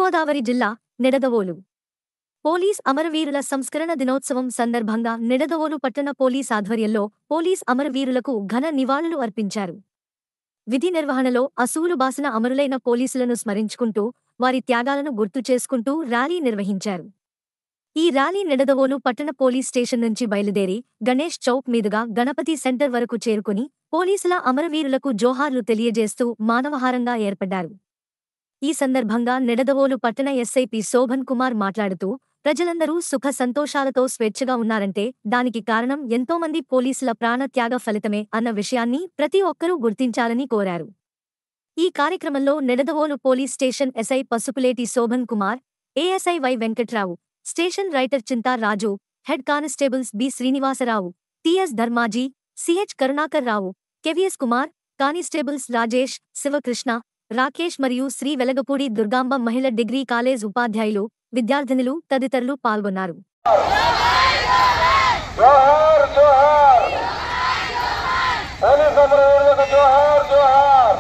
తూర్పుగోదావరి జిల్లా నిడదవోలు పోలీస్ అమరవీరుల సంస్కరణ దినోత్సవం సందర్భంగా నిడదవోలు పట్టణ పోలీస్ ఆధ్వర్యంలో పోలీస్ అమరవీరులకు ఘన నివాళులు అర్పించారు విధి నిర్వహణలో అసూలు బాసిన అమరులైన పోలీసులను స్మరించుకుంటూ వారి త్యాగాలను గుర్తు చేసుకుంటూ ర్యాలీ నిర్వహించారు ఈ ర్యాలీ నిడదవోలు పట్టణ పోలీస్ స్టేషన్ నుంచి బయలుదేరి గణేష్ చౌక్ మీదుగా గణపతి సెంటర్ వరకు చేరుకుని పోలీసుల అమరవీరులకు జోహార్లు తెలియజేస్తూ మానవహారంగా ఏర్పడ్డారు ఈ సందర్భంగా నిడదవోలు పట్టణ ఎస్ఐపి శోభన్ కుమార్ మాట్లాడుతూ ప్రజలందరూ సుఖ సంతోషాలతో స్వేచ్ఛగా ఉన్నారంటే దానికి కారణం ఎంతోమంది పోలీసుల ప్రాణత్యాగ ఫలితమే అన్న విషయాన్ని ప్రతి ఒక్కరూ గుర్తించాలని కోరారు ఈ కార్యక్రమంలో Nidadavolu police station SI Pasupuleti Shobhan Kumar ASI Y Venkatrao station writer Chinta Raju head constables B Srinivasarao TS Dharmaji CH Karunakar Rao KVS Kumar constables Rajesh Sivakrishna Rakesh మరియు శ్రీ వెలగపూడి దుర్గాంబ మహిళ డిగ్రీ కాలేజ్ ఉపాధ్యాయులు విద్యార్థినులు తదితరులు పాల్గొన్నారు జోహార్ జోహార్ పోలీస్ అమరవీరులకు జోహార్ జోహార్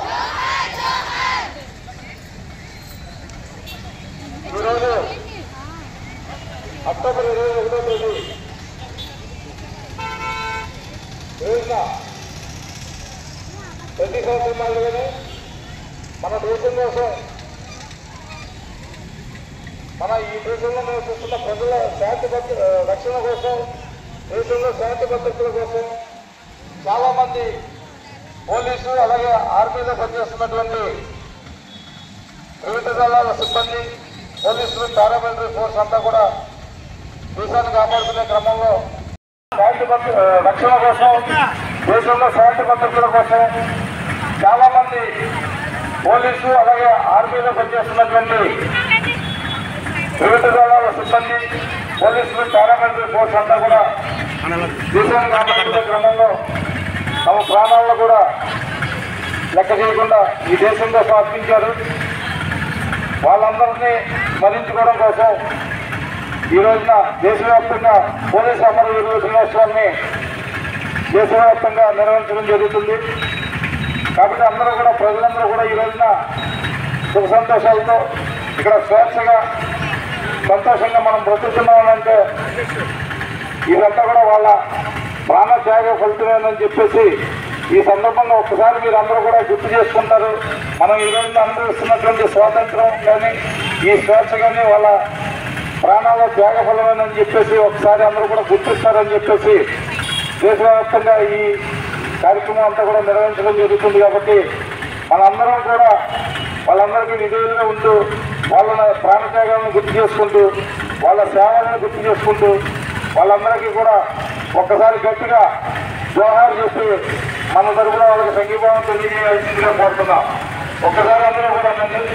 ఈరోజు అక్టోబర్ ఇరవై ఒకటో తేదీ రోజున ప్రతి సంవత్సరం మాదిరిగానే మన దేశం కోసం మన ఈ దేశంలో నివసిస్తున్న ప్రజల శాంతి భద్ర రక్షణ కోసం దేశంలో శాంతి భద్రతల కోసం చాలా మంది పోలీసు అలాగే ఆర్మీలో పనిచేస్తున్నటువంటి వివిధ దళాల సిబ్బంది పోలీసులు పారామిలిటరీ ఫోర్స్ అంతా కూడా దేశాన్ని కాపాడుకునే క్రమంలో శాంతి భద్ర రక్షణ కోసం దేశంలో శాంతి భద్రతల కోసం చాలా మంది పోలీసు అలాగే ఆర్మీలో పనిచేస్తున్నటువంటి వివిధ దళాల సిబ్బంది పోలీసులు పారామిలిటరీ ఫోర్స్ అంతా కూడా దేశాన్ని కాపాడుకునే క్రమంలో తమ ప్రాణాలను కూడా లెక్క చేయకుండా ఈ దేశం కోసం అర్పించారు వాళ్ళందరినీ స్మరించుకోవడం కోసం ఈ రోజున దేశవ్యాప్తంగా పోలీసు అమరవీరుల దినోత్సవాన్ని దేశవ్యాప్తంగా నిర్వహించడం జరుగుతుంది కాబట్టి అందరూ కూడా ప్రజలందరూ కూడా ఈ రోజున సుఖ సంతోషాలతో ఇక్కడ స్వేచ్ఛగా సంతోషంగా మనం బ్రతుకుతున్నామంటే ఇదంతా కూడా వాళ్ళ ప్రాణ త్యాగ ఫలితమేనని చెప్పేసి ఈ సందర్భంగా ఒక్కసారి మీరు అందరూ కూడా గుర్తు చేసుకుంటారు మనం ఈ రోజున అనుభవిస్తున్నటువంటి స్వాతంత్రం కానీ ఈ స్వేచ్ఛ కానీ వాళ్ళ ప్రాణాల త్యాగ ఫలమేనని చెప్పేసి ఒకసారి అందరూ కూడా గుర్తిస్తారని చెప్పేసి దేశవ్యాప్తంగా ఈ కార్యక్రమం అంతా కూడా నిర్వహించడం జరుగుతుంది కాబట్టి మనందరం కూడా వాళ్ళందరికీ విధేయులుగా ఉంటూ వాళ్ళ ప్రాణత్యాగాలను గుర్తు చేసుకుంటూ వాళ్ళ సేవలను గుర్తు చేసుకుంటూ వాళ్ళందరికీ కూడా ఒక్కసారి గట్టిగా జోహార్ చెప్పి మన తరపున వాళ్ళకి సంఘీభావం తెలియజేయాల్సిందిగా కోరుతున్నాం ఒక్కసారి అందరూ కూడా నన్ను